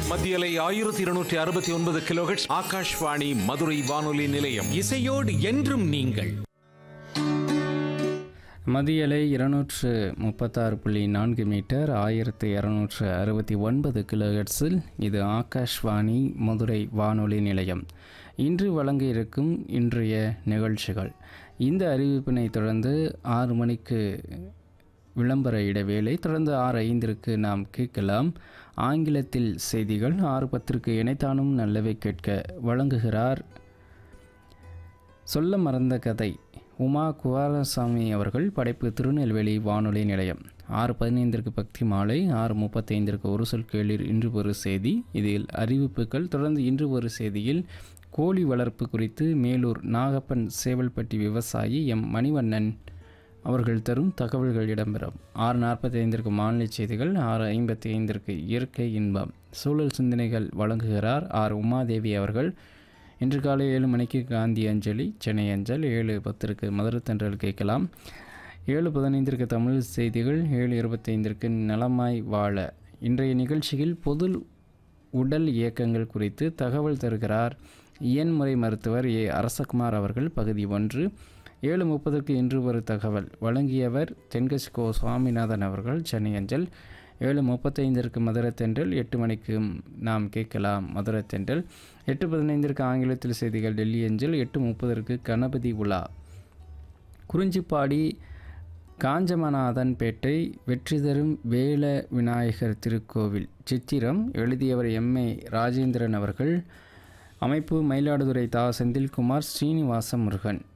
மத்தியலை ஆயிரத்தி இருநூற்றி அறுபத்தி ஒன்பது கிலோஹெட்ஸ் ஆகாஷ்வாணி மதுரை வானொலி நிலையம் இசையோடு என்றும் நீங்கள் மதியலை இருநூற்று முப்பத்தாறு புள்ளி நான்கு மீட்டர் ஆயிரத்து இரநூற்று அறுபத்தி ஒன்பது கிலோஹெட்ஸில் இது ஆகாஷ்வாணி மதுரை வானொலி நிலையம் இன்று வழங்க இருக்கும் இன்றைய நிகழ்ச்சிகள் இந்த அறிவிப்பினை தொடர்ந்து ஆறு மணிக்கு விளம்பர இடைவேளை தொடர்ந்து ஆறு ஐந்திற்கு நாம் கேட்கலாம் ஆங்கிலத்தில் செய்திகள் ஆறு பத்திற்கு இணைத்தானும் நல்லவை கேட்க வழங்குகிறார் சொல்ல மறந்த கதை உமா குமாரசாமி அவர்கள் படைப்பு திருநெல்வேலி வானொலி நிலையம் ஆறு பதினைந்திற்கு பக்தி மாலை ஆறு முப்பத்தைந்திற்கு ஒரு சொல் கேளிர் இன்று ஒரு செய்தி இதில் அறிவிப்புகள் தொடர்ந்து இன்று ஒரு செய்தியில் கோழி வளர்ப்பு குறித்து மேலூர் நாகப்பன் சேவல்பட்டி விவசாயி எம் மணிவண்ணன் அவர்கள் தரும் தகவல்கள் இடம்பெறும் ஆறு நாற்பத்தி ஐந்திற்கு மாநில செய்திகள் ஆறு ஐம்பத்தி ஐந்திற்கு இயற்கை இன்பம் சூழல் சிந்தனைகள் வழங்குகிறார் ஆர் உமாதேவி அவர்கள் இன்று காலை ஏழு மணிக்கு காந்தி அஞ்சலி சென்னை அஞ்சல் ஏழு பத்திற்கு மதுரை தென்றல் கேட்கலாம் ஏழு பதினைந்திற்கு தமிழ் செய்திகள் ஏழு இருபத்தைந்திற்கு நலமாய் வாழ இன்றைய நிகழ்ச்சியில் பொது உடல் இயக்கங்கள் குறித்து தகவல் தருகிறார் இயன்முறை மருத்துவர் ஏ அரசகுமார் அவர்கள் பகுதி ஒன்று ஏழு முப்பதுக்கு இன்று ஒரு தகவல் வழங்கியவர் தென்கட்சி கோ சுவாமிநாதன் அவர்கள் சென்னை அஞ்சல் ஏழு முப்பத்தைந்திற்கு மதுரை தென்றல் எட்டு மணிக்கு நாம் கேட்கலாம் மதுரை தென்றல் எட்டு பதினைந்திற்கு ஆங்கிலத்தில் செய்திகள் டெல்லி அஞ்சல் எட்டு முப்பதற்கு கணபதி உலா குறிஞ்சிப்பாடி காஞ்சமநாதன்பேட்டை வெற்றி தரும் வேல விநாயகர் திருக்கோவில் சித்திரம் எழுதியவர் எம்ஏ ராஜேந்திரன் அவர்கள் அமைப்பு மயிலாடுதுறை தா செந்தில்குமார் ஸ்ரீனிவாச முருகன்